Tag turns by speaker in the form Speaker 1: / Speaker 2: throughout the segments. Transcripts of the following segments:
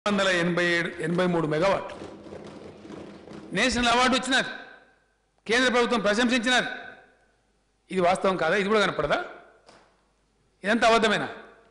Speaker 1: వందల ఎనభై ఏడు ఎనభై మూడు మెగావాట్ నేషనల్ అవార్డు వచ్చినారు కేంద్ర ప్రభుత్వం ప్రశంసించినారు ఇది వాస్తవం కాదా ఇది కూడా కనపడదా ఇదంతా అబద్ధమేనా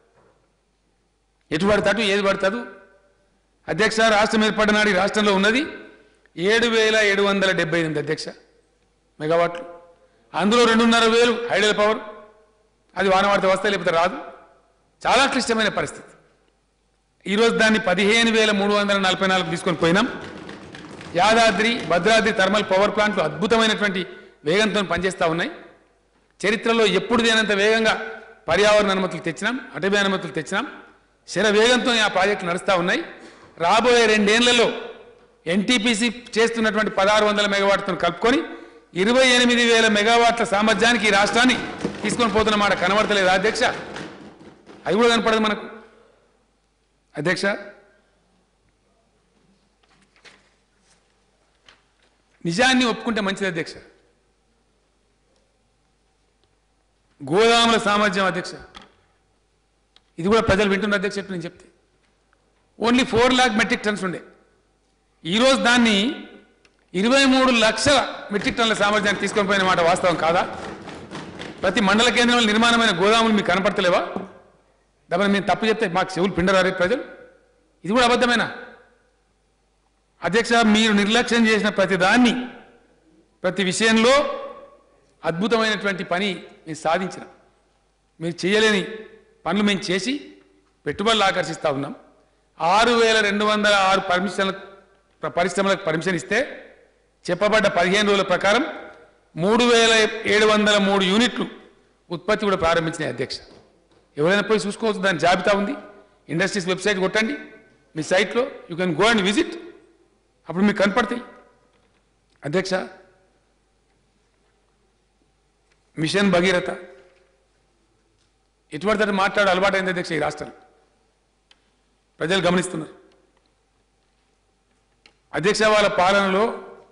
Speaker 1: ఎటు పడతాడు ఏది పడతాడు అధ్యక్ష రాష్ట్రం ఏర్పడిన నాడు ఈ రాష్ట్రంలో ఉన్నది ఏడు వేల ఏడు వందల డెబ్బై ఎనిమిది అధ్యక్ష మెగావాట్లు అందులో రెండున్నర వేలు హైడల్ పవర్ అది వానవాడితే వస్తే లేకపోతే రాదు చాలా క్లిష్టమైన పరిస్థితి ఈరోజు దాన్ని పదిహేను వేల మూడు వందల నలభై నాలుగు తీసుకొని పోయినాం యాదాద్రి భద్రాద్రి థర్మల్ పవర్ ప్లాంట్లు అద్భుతమైనటువంటి వేగంతో పనిచేస్తూ ఉన్నాయి చరిత్రలో ఎప్పుడు లేనంత వేగంగా పర్యావరణ అనుమతులు తెచ్చినాం అటవీ అనుమతులు తెచ్చినాం శర వేగంతో ఆ ప్రాజెక్టులు నడుస్తూ ఉన్నాయి రాబోయే రెండేళ్లలో ఎన్టీపీసీ చేస్తున్నటువంటి పదహారు వందల మెగావాట్తో కలుపుకొని ఇరవై ఎనిమిది వేల మెగావాట్ల సామర్థ్యానికి ఈ రాష్ట్రాన్ని తీసుకొని పోతున్న మాట కనబడతలేదు అధ్యక్ష అది కూడా కనపడదు మనకు అధ్యక్ష నిజాన్ని ఒప్పుకుంటే మంచిది అధ్యక్ష గోదాముల సామర్థ్యం అధ్యక్ష ఇది కూడా ప్రజలు వింటున్నారు అధ్యక్ష నేను చెప్తే only four lakh metric tons ఉండే ఈరోజు దాన్ని ఇరవై మూడు లక్షల మెట్రిక్ టన్నుల సామర్థ్యాన్ని తీసుకొని పోయిన మాట వాస్తవం కాదా ప్రతి మండల కేంద్రంలో నిర్మాణమైన గోదాములు మీకు కనపడతలేవా డబ్బా మేము తప్పు చెప్తే మాకు చెవులు పిండరారే ప్రజలు ఇది కూడా అబద్ధమేనా అధ్యక్ష మీరు నిర్లక్ష్యం చేసిన ప్రతి దాన్ని ప్రతి విషయంలో అద్భుతమైనటువంటి పని మేము సాధించిన మీరు చేయలేని పనులు మేము చేసి పెట్టుబడులు ఆకర్షిస్తూ ఉన్నాం ఆరు వేల రెండు వందల ఆరు పర్మిషన్ల పరిశ్రమలకు పర్మిషన్ ఇస్తే చెప్పబడ్డ పదిహేను రోజుల ప్రకారం మూడు వేల ఏడు వందల మూడు యూనిట్లు ఉత్పత్తి కూడా ప్రారంభించినాయి అధ్యక్ష ఎవరైనా పోయి చూసుకోవచ్చు దాని జాబితా ఉంది ఇండస్ట్రీస్ వెబ్సైట్ కొట్టండి మీ సైట్లో you can go and visit అప్పుడు మీకు కనపడతాయి అధ్యక్ష మిషన్ భగీరథ ఎటువంటి మాట్లాడే అలవాటైంది అధ్యక్ష ఈ రాష్ట్రం ప్రజలు గమనిస్తున్నారు అధ్యక్ష వాళ్ళ పాలనలో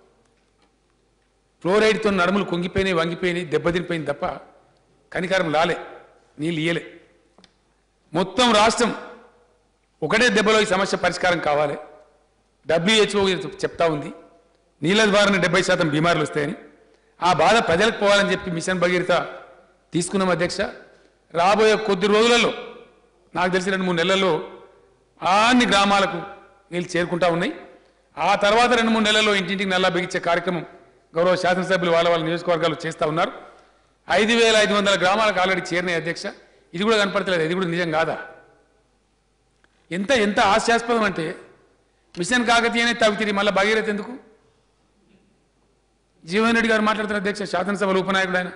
Speaker 1: ఫ్లోరైడ్తో నడుములు కుంగిపోయినాయి వంగిపోయినాయి దెబ్బతినిపోయింది తప్ప కనికారం లాలే నీళ్ళు ఇయ్యలే మొత్తం రాష్ట్రం ఒకటే దెబ్బలో ఈ సమస్య పరిష్కారం కావాలి డబ్ల్యూహెచ్ఓ చెప్తా ఉంది నీళ్ళ ద్వారా డెబ్బై శాతం బీమార్లు వస్తాయని ఆ బాధ ప్రజలకు పోవాలని చెప్పి మిషన్ భగీరథ తీసుకున్నాం అధ్యక్ష రాబోయే కొద్ది రోజులలో నాకు తెలిసి రెండు మూడు నెలల్లో అన్ని గ్రామాలకు నీళ్ళు చేరుకుంటా ఉన్నాయి ఆ తర్వాత రెండు మూడు నెలల్లో ఇంటింటికి నల్లా బిగించే కార్యక్రమం గౌరవ శాసనసభ్యులు వాళ్ళ వాళ్ళ నియోజకవర్గాలు చేస్తూ ఉన్నారు ఐదు వేల ఐదు వందల గ్రామాలకు ఆల్రెడీ చేరినాయి అధ్యక్ష ఇది కూడా కనపడతలేదు ఇది కూడా నిజం కాదా ఎంత ఎంత హాస్యాస్పదం అంటే మిషన్ కాకతీయనే తవ్వితిరి మళ్ళీ భగీరథ ఎందుకు జీవన్ రెడ్డి గారు మాట్లాడుతున్న అధ్యక్ష శాసనసభలో ఉపనాయకుడు ఆయన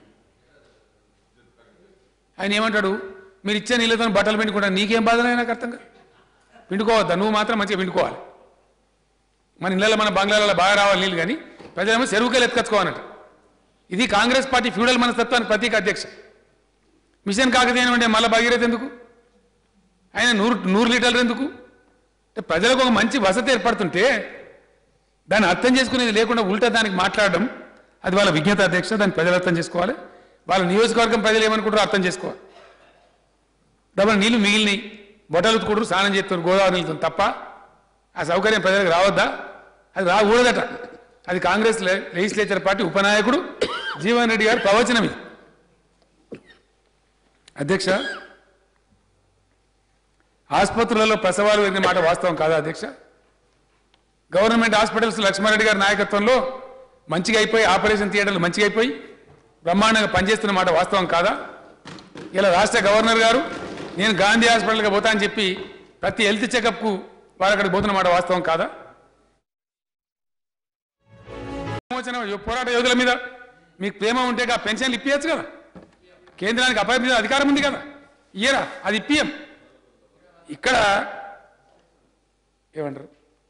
Speaker 1: ఆయన ఏమంటాడు మీరు ఇచ్చే నీళ్ళతో బట్టలు పిండుకుంటా నీకేం బాధనే నాకు అర్థంగా పిండుకోవద్దా నువ్వు మాత్రం మంచిగా పిండుకోవాలి మన ఇళ్ళలో మన బంగ్లాలలో బాగా రావాలి నీళ్ళు కానీ ప్రజలేమో చెరువుకెళ్ళి ఎత్తుకొచ్చుకోవాలన్నట ఇది కాంగ్రెస్ పార్టీ ఫ్యూడల్ మనస్తత్వానికి ప్రతీక అధ్యక్ష మిషన్ కాకతీయ అంటే మళ్ళీ భగీరథ ఎందుకు ఆయన నూరు నూరు లీటర్లు ఎందుకు అంటే ప్రజలకు ఒక మంచి వసతి ఏర్పడుతుంటే దాన్ని అర్థం చేసుకునేది లేకుండా ఉల్టా దానికి మాట్లాడడం అది వాళ్ళ విజ్ఞత అధ్యక్ష దాన్ని ప్రజలు అర్థం చేసుకోవాలి వాళ్ళ నియోజకవర్గం ప్రజలు ఏమనుకుంటారో అర్థం చేసుకోవాలి డబ్బులు నీళ్లు మిగిలినాయి బొట్టలు ఉతుకుంటారు స్నానం చేస్తారు గోదావరి నీళ్ళతో తప్ప ఆ సౌకర్యం ప్రజలకు రావద్దా అది రాకూడదట అది కాంగ్రెస్ లె- లెజిస్లేచర్ పార్టీ ఉపనాయకుడు జీవన్ రెడ్డి గారి ప్రవచనం ఇది అధ్యక్ష ఆసుపత్రులలో ప్రసవాలు వెళ్ళిన మాట వాస్తవం కాదా అధ్యక్ష గవర్నమెంట్ హాస్పిటల్స్ లక్ష్మారెడ్డి గారి నాయకత్వంలో మంచిగా అయిపోయి ఆపరేషన్ థియేటర్లు మంచిగా అయిపోయి బ్రహ్మాండంగా పనిచేస్తున్న మాట వాస్తవం కాదా ఇలా రాష్ట్ర గవర్నర్ గారు నేను గాంధీ హాస్పిటల్కి పోతా అని చెప్పి ప్రతి హెల్త్ చెకప్కు వారు అక్కడికి పోతున్న మాట వాస్తవం కాదా విమోచన యో- పోరాట యోధుల మీద మీకు ప్రేమ ఉంటే ఆ పెన్షన్లు ఇప్పించచ్చు కదా కేంద్రానికి అపాయం మీద అధికారం ఉంది కదా ఇయ్యరా అది ఇప్పియం ఇక్కడ ఏమంటారు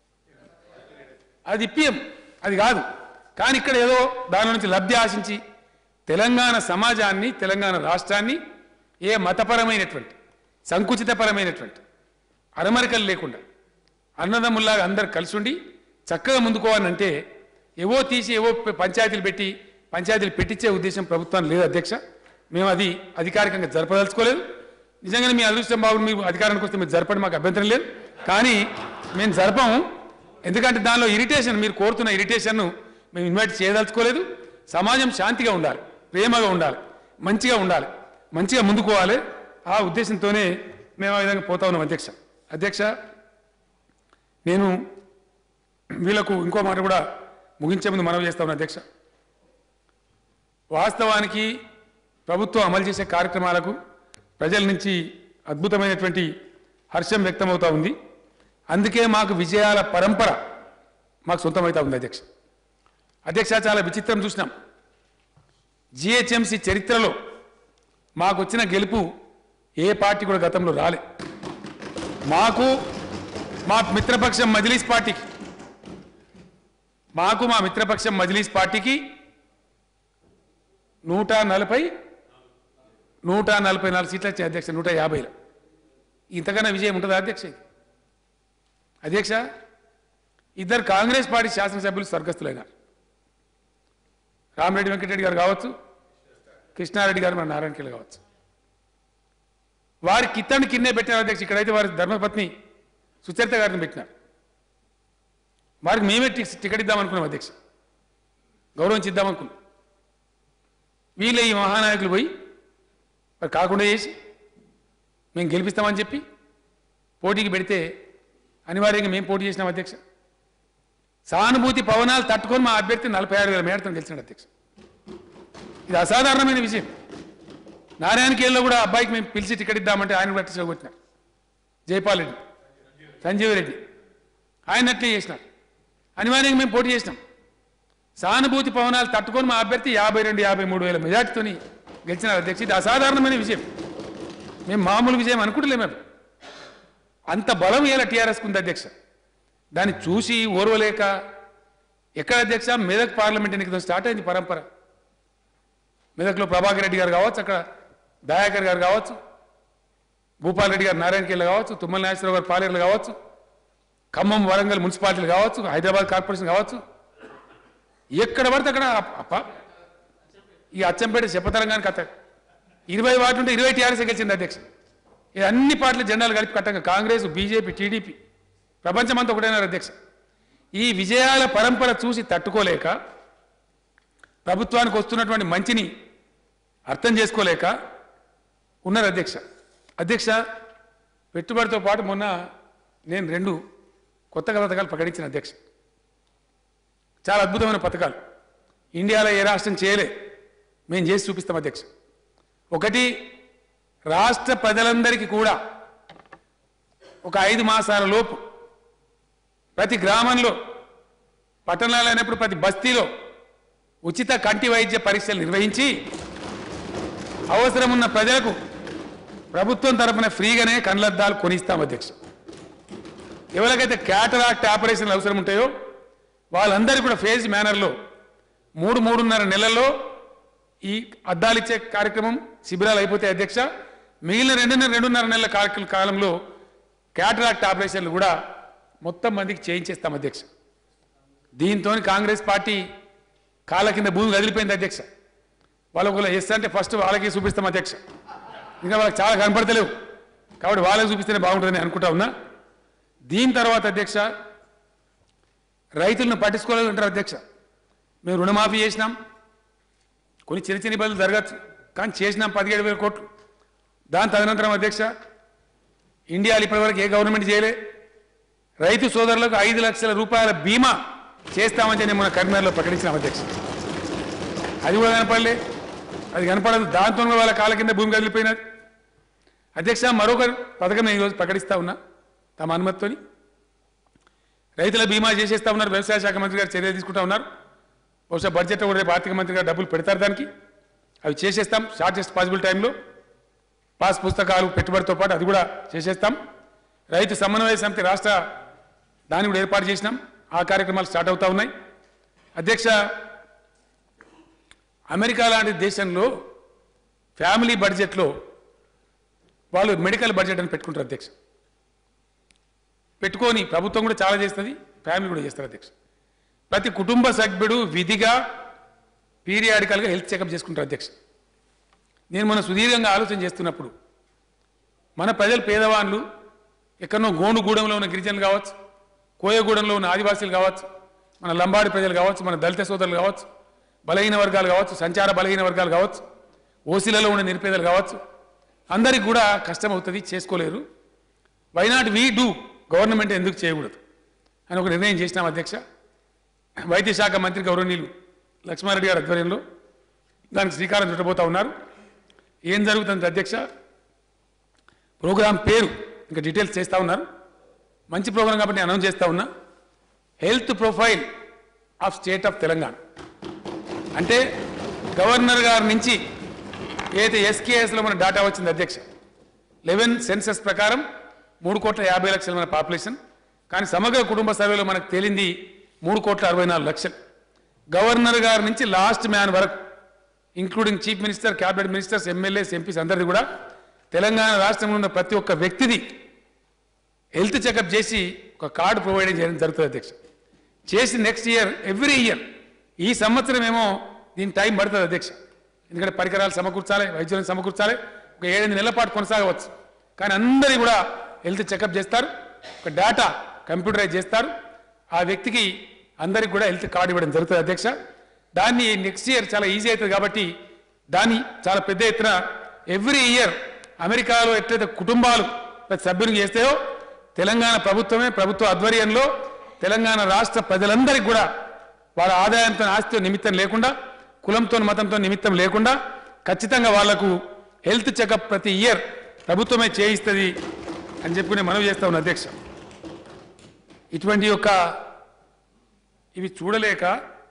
Speaker 1: అది ఇప్పియం అది కాదు కానీ ఇక్కడ ఏదో దాని నుంచి లబ్ధి ఆశించి తెలంగాణ సమాజాన్ని తెలంగాణ రాష్ట్రాన్ని ఏ మతపరమైనటువంటి సంకుచితపరమైనటువంటి అరమరికలు లేకుండా అన్నదమ్ముల్లాగా అందరు కలిసి ఉండి చక్కగా ముందుకోవాలంటే ఏవో తీసి ఏవో ప- పంచాయతీలు పెట్టి పంచాయతీలు పెట్టించే ఉద్దేశం ప్రభుత్వం లేదు అధ్యక్ష మేము అది అధికారికంగా జరపదలుచుకోలేదు నిజంగానే మీ అదృష్టం బాగుంది మీరు అధికారానికి వస్తే మీరు జరపడం మాకు అభ్యంతరం లేదు కానీ మేము జరపము ఎందుకంటే దానిలో ఇరిటేషన్ మీరు కోరుతున్న ఇరిటేషన్ను మేము ఇన్వైట్ చేయదలుచుకోలేదు సమాజం శాంతిగా ఉండాలి ప్రేమగా ఉండాలి మంచిగా ఉండాలి మంచిగా ముందుకోవాలి ఆ ఉద్దేశంతోనే మేము ఆ విధంగా పోతా ఉన్నాం అధ్యక్ష అధ్యక్ష నేను వీళ్ళకు ఇంకో మాట కూడా ముగించే ముందు మనవి చేస్తా ఉన్నా అధ్యక్ష వాస్తవానికి ప్రభుత్వం అమలు చేసే కార్యక్రమాలకు ప్రజల నుంచి అద్భుతమైనటువంటి హర్షం వ్యక్తమవుతా ఉంది అందుకే మాకు విజయాల పరంపర మాకు సొంతమవుతా ఉంది అధ్యక్ష అధ్యక్ష చాలా విచిత్రం చూసినాం జిహెచ్ఎంసి చరిత్రలో మాకు వచ్చిన గెలుపు ఏ పార్టీ కూడా గతంలో రాలే మాకు మా మిత్రపక్షం మజ్లీస్ పార్టీకి మాకు మా మిత్రపక్షం మజ్లీస్ పార్టీకి నూట నలభై నూట నలభై నాలుగు సీట్లు వచ్చాయి అధ్యక్ష నూట యాభైలో ఇంతకన్నా విజయం ఉంటుందా అధ్యక్ష ఇది అధ్యక్ష ఇద్దరు కాంగ్రెస్ పార్టీ శాసనసభ్యులు స్వర్గస్థులైనారు రామరెడ్డి వెంకటరెడ్డి గారు కావచ్చు కృష్ణారెడ్డి గారు మన నారాయణకేళ్ళు కావచ్చు వారి కిత్తని కిన్నే పెట్టినారు అధ్యక్ష ఇక్కడైతే వారి ధర్మపత్ని సుచరిత గారిని పెట్టినారు వారికి మేమే టి- టికెట్ ఇద్దామనుకున్నాం అధ్యక్ష గౌరవించి ఇద్దామనుకున్నాం వీళ్ళే ఈ మహానాయకులు పోయి మరి కాకుండా చేసి మేము గెలిపిస్తామని చెప్పి పోటీకి పెడితే అనివార్యంగా మేము పోటీ చేసినాం అధ్యక్ష సానుభూతి పవనాలు తట్టుకొని మా అభ్యర్థి నలభై ఆరు వేల మేడతో గెలిచినాడు అధ్యక్ష ఇది అసాధారణమైన విషయం నారాయణకేళ్ళలో కూడా అబ్బాయికి మేము పిలిచి టికెట్ ఇద్దామంటే ఆయన కూడా టికెట్ కొట్టినారు జైపాల్ రెడ్డి సంజీవ్ రెడ్డి ఆయన అట్లే చేసినారు అనివార్యంగా మేము పోటీ చేసినాం సానుభూతి పవనాలు తట్టుకొని మా అభ్యర్థి యాభై రెండు యాభై మూడు వేల మెజార్టీతోని గెలిచినారు అధ్యక్ష ఇది అసాధారణమైన విషయం మేము మామూలు విజయం అనుకుంటలేము అది అంత బలం ఇలా టీఆర్ఎస్కి ఉంది అధ్యక్ష దాన్ని చూసి ఓర్వలేక ఎక్కడ అధ్యక్ష మెదక్ పార్లమెంట్ ఎన్నికతో స్టార్ట్ అయింది పరంపర మెదక్లో ప్రభాకర్ రెడ్డి గారు కావచ్చు అక్కడ దయాకర్ గారు కావచ్చు భూపాల్ రెడ్డి గారు నారాయణకేళ్ళు కావచ్చు తుమ్మల నాగేశ్వరరావు గారు పాలేరులు కావచ్చు ఖమ్మం వరంగల్ మున్సిపాలిటీలు కావచ్చు హైదరాబాద్ కార్పొరేషన్ కావచ్చు ఎక్కడ పడితే అక్కడ అప్ప- అప్ప ఈ అచ్చంపేట చెప్పతరంగానికి అత్త ఇరవై వార్డు ఉంటే ఇరవై టీఆర్ఎస్ గెలిచింది అధ్యక్ష ఇది అన్ని పార్టీల జెండాలు కలిపి కట్టంగా కాంగ్రెస్ బీజేపీ టీడీపీ ప్రపంచమంతా ఒకటైనారు అధ్యక్ష ఈ విజయాల పరంపర చూసి తట్టుకోలేక ప్రభుత్వానికి వస్తున్నటువంటి మంచిని అర్థం చేసుకోలేక ఉన్నారు అధ్యక్ష అధ్యక్ష పెట్టుబడితో పాటు మొన్న నేను రెండు కొత్త పథకాలు ప్రకటించిన అధ్యక్ష చాలా అద్భుతమైన పథకాలు ఇండియాలో ఏ రాష్ట్రం చేయలే మేము చేసి చూపిస్తాం అధ్యక్ష ఒకటి రాష్ట్ర ప్రజలందరికీ కూడా ఒక ఐదు మాసాల లోపు ప్రతి గ్రామంలో పట్టణాలు అయినప్పుడు ప్రతి బస్తీలో ఉచిత కంటి వైద్య పరీక్షలు నిర్వహించి అవసరం ఉన్న ప్రజలకు ప్రభుత్వం తరపున ఫ్రీగానే కళ్ళద్దాలు కొనిస్తాం అధ్యక్ష ఎవరికైతే క్యాటరాక్ట్ ఆపరేషన్లు అవసరం ఉంటాయో వాళ్ళందరికీ కూడా ఫేజ్ మేనర్లో మూడు మూడున్నర నెలల్లో ఈ అద్దాలు ఇచ్చే కార్యక్రమం శిబిరాలు అయిపోతాయి అధ్యక్ష మిగిలిన రెండున్నర రెండున్నర నెలల కార్యక్రమ కాలంలో క్యాటరాక్ట్ ఆపరేషన్లు కూడా మొత్తం మందికి చేయించేస్తాం అధ్యక్ష దీంతో కాంగ్రెస్ పార్టీ కాళ్ళ కింద భూమి కదిలిపోయింది అధ్యక్ష వాళ్ళకు ఒకవేళ ఎస్ అంటే ఫస్ట్ వాళ్ళకి చూపిస్తాం అధ్యక్ష ఇంకా వాళ్ళకి చాలా కనపడతలేవు కాబట్టి వాళ్ళకి చూపిస్తేనే బాగుంటుందని అనుకుంటా ఉన్నా దీని తర్వాత అధ్యక్ష రైతులను పట్టించుకోలేదు అంటారు అధ్యక్ష మేము రుణమాఫీ చేసినాం కొన్ని చిన్న చిన్న ఇబ్బందులు జరగచ్చు కానీ చేసినాం పదిహేడు వేల కోట్లు దాని తదనంతరం అధ్యక్ష ఇండియాలో ఇప్పటివరకు ఏ గవర్నమెంట్ చేయలే రైతు సోదరులకు ఐదు లక్షల రూపాయల బీమా చేస్తామని చెప్పి మన కరీంనగర్లో ప్రకటించినాం అధ్యక్ష అది కూడా కనపడలే అది కనపడదు దాంతో కూడా వాళ్ళ కాళ్ళ కింద భూమి కదిలిపోయినది అధ్యక్ష మరొక పథకం నేను ఈరోజు ప్రకటిస్తా ఉన్నా తమ అనుమతితోని రైతుల బీమా చేసేస్తా ఉన్నారు వ్యవసాయ శాఖ మంత్రి గారు చర్య తీసుకుంటా ఉన్నారు బహుశా బడ్జెట్ కూడా రేపు ఆర్థిక మంత్రి గారు డబ్బులు పెడతారు దానికి అవి చేసేస్తాం షార్టెస్ట్ పాసిబుల్ టైంలో పాస్ పుస్తకాలు పెట్టుబడితో పాటు అది కూడా చేసేస్తాం రైతు సమన్వయ సమితి రాష్ట్ర దాన్ని కూడా ఏర్పాటు చేసినాం ఆ కార్యక్రమాలు స్టార్ట్ అవుతా ఉన్నాయి అధ్యక్ష అమెరికా లాంటి దేశంలో ఫ్యామిలీ బడ్జెట్లో వాళ్ళు మెడికల్ బడ్జెట్ అని పెట్టుకుంటారు అధ్యక్ష పెట్టుకొని ప్రభుత్వం కూడా చాలా చేస్తుంది ఫ్యామిలీ కూడా చేస్తారు అధ్యక్ష ప్రతి కుటుంబ సభ్యుడు విధిగా పీరియాడికల్గా హెల్త్ చెకప్ చేసుకుంటారు అధ్యక్ష నేను మన సుదీర్ఘంగా ఆలోచన చేస్తున్నప్పుడు మన ప్రజలు పేదవాళ్ళు ఎక్కడనో గోండుగూడెంలో ఉన్న గిరిజనులు కావచ్చు కోయగూడెంలో ఉన్న ఆదివాసీలు కావచ్చు మన లంబాడి ప్రజలు కావచ్చు మన దళిత సోదరులు కావచ్చు బలహీన వర్గాలు కావచ్చు సంచార బలహీన వర్గాలు కావచ్చు ఓసీలలో ఉన్న నిరుపేదలు కావచ్చు అందరికి కూడా కష్టం అవుతుంది చేసుకోలేరు why not we do government ఎందుకు చేయకూడదు అని ఒక నిర్ణయం చేసినాం అధ్యక్ష వైద్య శాఖ మంత్రి గౌరవనీయులు లక్ష్మారెడ్డి గారి ఆధ్వర్యంలో దానికి శ్రీకారం చుట్టబోతా ఉన్నారు ఏం జరుగుతుంది అధ్యక్ష ప్రోగ్రాం పేరు ఇంకా డీటెయిల్స్ చేస్తూ ఉన్నారు మంచి ప్రోగ్రాం కాబట్టి నేను అనౌన్స్ చేస్తా ఉన్నా health profile of state of Telangana అంటే గవర్నర్ గారి నుంచి ఏదైతే ఎస్కేఎస్లో మన డాటా వచ్చింది అధ్యక్ష లెవెన్ సెన్సస్ ప్రకారం మూడు కోట్ల యాభై లక్షల మన పాపులేషన్ కానీ సమగ్ర కుటుంబ సర్వేలో మనకు తేలింది మూడు కోట్ల అరవై నాలుగు లక్షలు గవర్నర్ గారి నుంచి లాస్ట్ మ్యాన్ వరకు including chief minister cabinet ministers MLAs MPs అందరిది కూడా తెలంగాణ రాష్ట్రంలో ఉన్న ప్రతి ఒక్క వ్యక్తిది హెల్త్ చెకప్ చేసి ఒక కార్డు ప్రొవైడ్ చేయడం జరుగుతుంది అధ్యక్ష చేసి నెక్స్ట్ ఇయర్ ఎవ్రీ ఇయర్ ఈ సంవత్సరం ఏమో దీని టైం పడుతుంది అధ్యక్ష ఎందుకంటే పరికరాలు సమకూర్చాలి వైద్యులను సమకూర్చాలి ఒక ఏడెనిమిది నెలల పాటు కొనసాగవచ్చు కానీ అందరి కూడా హెల్త్ చెకప్ చేస్తారు ఒక డేటా కంప్యూటరైజ్ చేస్తారు ఆ వ్యక్తికి అందరికి కూడా హెల్త్ కార్డు ఇవ్వడం జరుగుతుంది అధ్యక్ష దాన్ని నెక్స్ట్ ఇయర్ చాలా ఈజీ అవుతుంది కాబట్టి దాన్ని చాలా పెద్ద ఎత్తున ఎవ్రీ ఇయర్ అమెరికాలో ఎట్లయితే కుటుంబాలు ప్రతి సభ్యునికి చేస్తాయో తెలంగాణ ప్రభుత్వమే ప్రభుత్వ ఆధ్వర్యంలో తెలంగాణ రాష్ట్ర ప్రజలందరికీ కూడా వాళ్ళ ఆదాయంతో ఆస్తితో నిమిత్తం లేకుండా కులంతో మతంతో నిమిత్తం లేకుండా ఖచ్చితంగా వాళ్లకు హెల్త్ చెకప్ ప్రతి ఇయర్ ప్రభుత్వమే చేయిస్తుంది అని చెప్పి నేను మనవి చేస్తా ఉన్నా అధ్యక్ష ఇటువంటి యొక్క ఇవి చూడలేక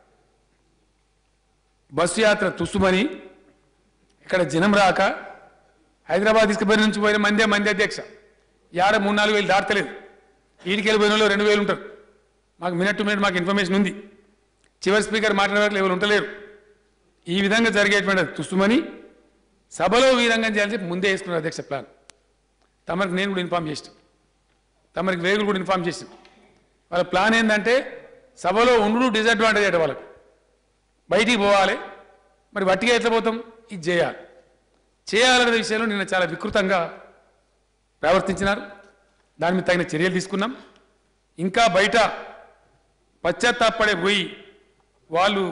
Speaker 1: బస్సు యాత్ర తుస్సుమని ఇక్కడ జనం రాక హైదరాబాద్ తీసుకుపోయిన నుంచి పోయిన మందే మంది అధ్యక్ష యాడ మూడు నాలుగు వేలు దాటలేదు ఈడికి వెళ్ళిపోయిన వాళ్ళు రెండు వేలు ఉంటారు మాకు మినిట్ టు మినిట్ మాకు ఇన్ఫర్మేషన్ ఉంది చివరి స్పీకర్ మాట్లాడే ఎవరు ఉండలేరు ఈ విధంగా జరిగేటువంటి తుస్సుమని సభలో ఈ విధంగా చేయాలని చెప్పి ముందే వేసుకున్నారు అధ్యక్ష ప్లాన్ తమరికి నేను కూడా ఇన్ఫామ్ చేసిన తమరికి వేగులు కూడా ఇన్ఫామ్ చేసిన వాళ్ళ ప్లాన్ ఏంటంటే సభలో ఉండు డిసడ్వాంటేజ్ అయ్యే వాళ్ళకి బయటికి పోవాలి మరి వట్టిగా ఎట్లా పోతాం ఇది చేయాలి చేయాలనే విషయంలో నిన్న చాలా వికృతంగా ప్రవర్తించినారు దాని మీద తగిన చర్యలు తీసుకున్నాం ఇంకా బయట పశ్చాత్తాపడే పోయి వాళ్ళు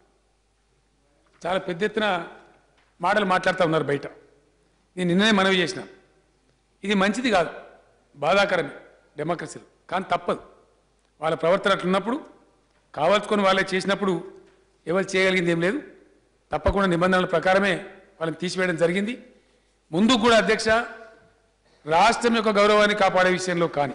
Speaker 1: చాలా పెద్ద ఎత్తున మాటలు మాట్లాడుతూ ఉన్నారు బయట నేను నిన్ననే మనవి చేసిన ఇది మంచిది కాదు బాధాకరమే డెమోక్రసీలో కానీ తప్పదు వాళ్ళ ప్రవర్తన అట్లున్నప్పుడు కావాల్సుకొని వాళ్ళే చేసినప్పుడు ఎవరు చేయగలిగింది ఏం లేదు తప్పకుండా నిబంధనల ప్రకారమే వాళ్ళని తీసివేయడం జరిగింది ముందు కూడా అధ్యక్ష రాష్ట్రం యొక్క గౌరవాన్ని కాపాడే విషయంలో కానీ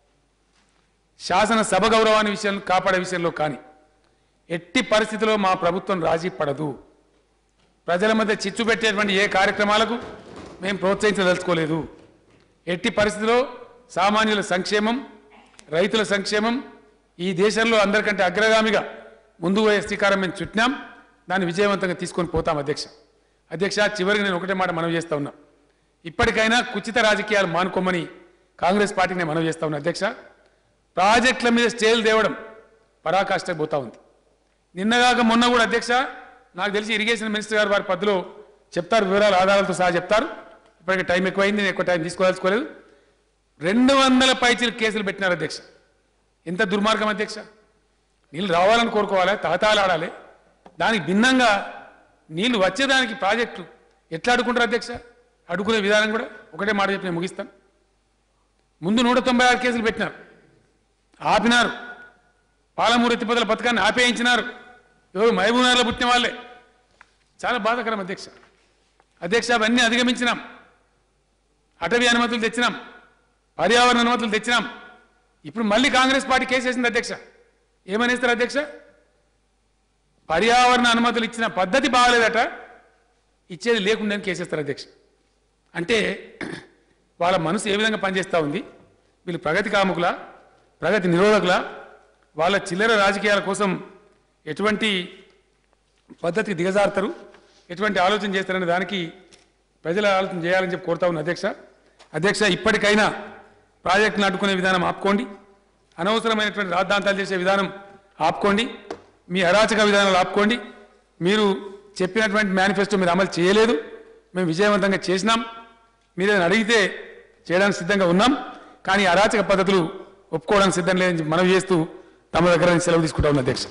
Speaker 1: శాసనసభ గౌరవాన్ని విషయం కాపాడే విషయంలో కానీ ఎట్టి పరిస్థితిలో మా ప్రభుత్వం రాజీ పడదు ప్రజల మధ్య చిచ్చు పెట్టేటువంటి ఏ కార్యక్రమాలకు మేము ప్రోత్సహించదలుచుకోలేదు ఎట్టి పరిస్థితిలో సామాన్యుల సంక్షేమం రైతుల సంక్షేమం ఈ దేశంలో అందరికంటే అగ్రగామిగా ముందు పోయే శ్రీకారం మేము చుట్టినాం దాన్ని విజయవంతంగా తీసుకొని పోతాం అధ్యక్ష అధ్యక్ష చివరికి నేను ఒకటే మాట మనవి చేస్తా ఉన్నా ఇప్పటికైనా కుచిత రాజకీయాలు మానుకోమని కాంగ్రెస్ పార్టీకి నేను మనవి చేస్తా ఉన్నా అధ్యక్ష ప్రాజెక్టుల మీద స్టేలు తేవడం పరాకాష్ఠకు పోతా ఉంది నిన్నగాక మొన్న కూడా అధ్యక్ష నాకు తెలిసి ఇరిగేషన్ మినిస్టర్ గారు వారి పద్ధతిలో చెప్తారు వివరాలు ఆధారాలతో సహా చెప్తారు ఇప్పటికి టైం ఎక్కువైంది నేను ఎక్కువ టైం తీసుకోదలుచుకోలేదు రెండు వందల పైచీలు కేసులు పెట్టినారు అధ్యక్ష ఎంత దుర్మార్గం అధ్యక్ష నీళ్ళు రావాలని కోరుకోవాలి తహతాలాడాలి దానికి భిన్నంగా నీళ్లు వచ్చేదానికి ప్రాజెక్టు ఎట్లా అడుకుంటారు అధ్యక్ష అడుకునే విధానం కూడా ఒకటే మాట చెప్పి నేను ముగిస్తాను ముందు నూట తొంభై ఆరు కేసులు పెట్టినారు ఆపినారు పాలమూరు ఎత్తిపోతల పథకాన్ని ఆపేయించినారు ఎవరు మహబూబ్నగర్లో పుట్టిన వాళ్ళే చాలా బాధాకరం అధ్యక్ష అధ్యక్ష అవన్నీ అధిగమించినాం అటవీ అనుమతులు తెచ్చినాం పర్యావరణ అనుమతులు తెచ్చినాం ఇప్పుడు మళ్ళీ కాంగ్రెస్ పార్టీ కేసేసింది అధ్యక్ష ఏమనేస్తారు అధ్యక్ష పర్యావరణ అనుమతులు ఇచ్చిన పద్ధతి బాగలేదట ఇచ్చేది లేకుండా కేసేస్తారు అధ్యక్ష అంటే వాళ్ళ మనసు ఏ విధంగా పనిచేస్తూ ఉంది వీళ్ళు ప్రగతి కాముకుల ప్రగతి నిరోధకుల వాళ్ళ చిల్లర రాజకీయాల కోసం ఎటువంటి పద్ధతికి దిగజారుతారు ఎటువంటి ఆలోచన చేస్తారనే దానికి ప్రజల ఆలోచన చేయాలని చెప్పి కోరుతా ఉన్న అధ్యక్ష అధ్యక్ష ఇప్పటికైనా ప్రాజెక్టును అడ్డుకునే విధానం ఆపుకోండి అనవసరమైనటువంటి రాద్ధాంతాలు చేసే విధానం ఆపుకోండి మీ అరాచక విధానాలు ఆపుకోండి మీరు చెప్పినటువంటి మేనిఫెస్టో మీరు అమలు చేయలేదు మేము విజయవంతంగా చేసినాం మీరు ఏదైనా అడిగితే చేయడానికి సిద్ధంగా ఉన్నాం కానీ అరాచక పద్ధతులు ఒప్పుకోవడానికి సిద్ధం లేదని మనవి చేస్తూ తమ దగ్గర నుంచి సెలవు తీసుకుంటా ఉన్న అధ్యక్ష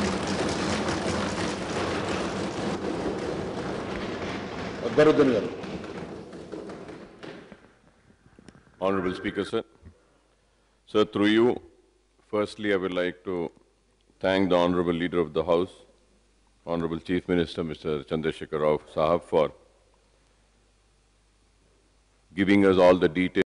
Speaker 2: అక్బరుద్దీన్ గారు
Speaker 3: Honorable Speaker, sir. Sir, through you, firstly, I would like to thank the Honorable Leader of the House, Honorable Chief Minister, Mr. Chandrasekhar Rao Sahab, for giving us all the details